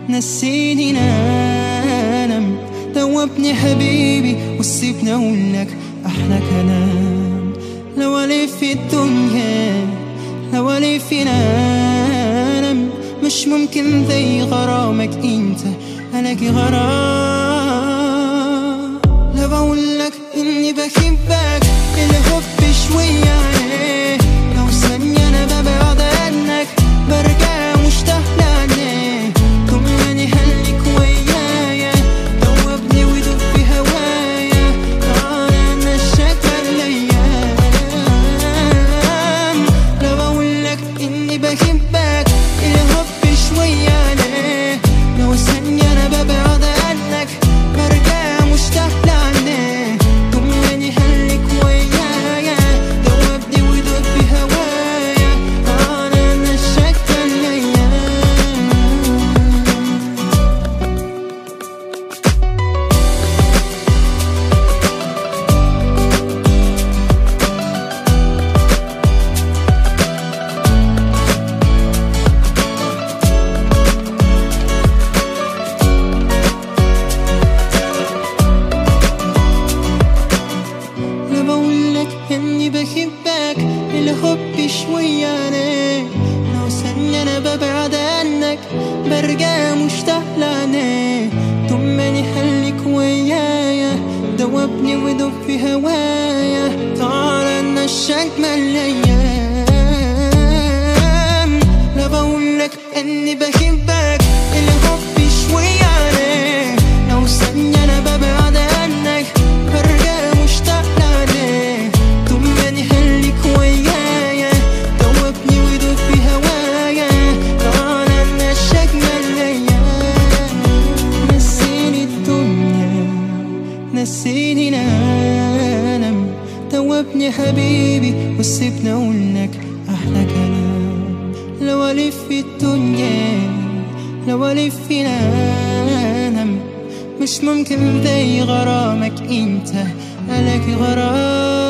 نسيني نام دوبني حبيبي وسيبني اقول لك احلى كلام لو الف الدنيا لو الف نام مش ممكن زي غرامك انت الاقي غرام لو بقول لك اني بحبك الحب شوية عليه لو ثانية انا ببعد عنك برجع مشتاق لعنيك طمني هلك ويايا دوبني ودوب في هوايا انا الشكل الايام لو بقول لك اني بحبك الحب شوية عليه لو ثانية انا ببعد عنك برجع مشتاق لعنيك طمني هلك ويايا دوبني ودوب في هوايا انا الشكل الايام لا بقولك اني بحبك الحب شوية عليك لو ثانية انا ببعد عنك برجع مشتاق لعنيك طمني خليك ويايا دوبني ودوب في هوايا تعال نشاك من الايام لا بقولك اني بحبك الحب شوية عليك لو ثانية انا ببعد عنك برجع مشتاق لعنيك طمني خليك ويايا دوبني ودوب في هوايا تعال نشاك من الايام نسيني الدنيا نسيني نام دوبني حبيبي وسيبني اقول لك احلى كلام لو الف في الدنيا لو الف نام مش ممكن زي غرامك انت الاقي غرام